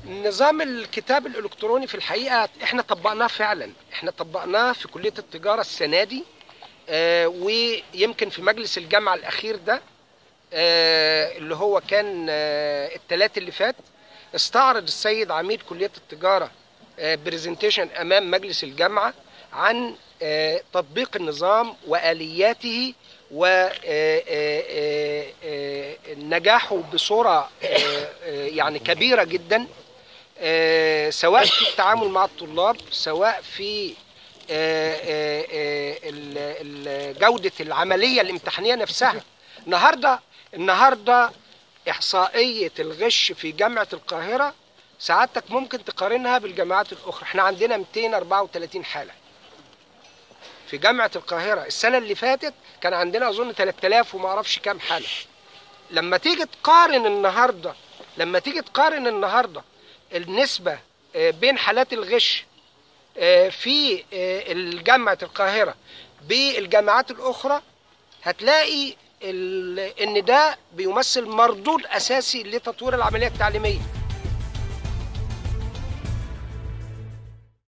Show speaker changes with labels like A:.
A: نظام الكتاب الالكتروني في الحقيقه احنا طبقناه فعلا احنا طبقناه في كليه التجاره السنه دي آه ويمكن في مجلس الجامعه الاخير ده آه اللي هو كان آه الثلاث اللي فات استعرض السيد عميد كليه التجاره آه برزنتيشن امام مجلس الجامعه عن آه تطبيق النظام والياته ونجاحه بصوره آه، آه، يعني كبيره جدا آه، سواء في التعامل مع الطلاب سواء في آه، آه، آه، ال- ال- جودة العملية الامتحانية نفسها النهاردة النهاردة إحصائية الغش في جامعة القاهرة سعادتك ممكن تقارنها بالجامعات الأخرى احنا عندنا 234 حالة في جامعة القاهرة السنة اللي فاتت كان عندنا أظن 3000 وما أعرفش كام حالة لما تيجي تقارن النهارده لما تيجي تقارن النهارده النسبه آه، بين حالات الغش آه، في آه، الجامعه القاهره بالجامعات الاخرى هتلاقي ال- ان ده بيمثل مردود اساسي لتطوير العمليه التعليميه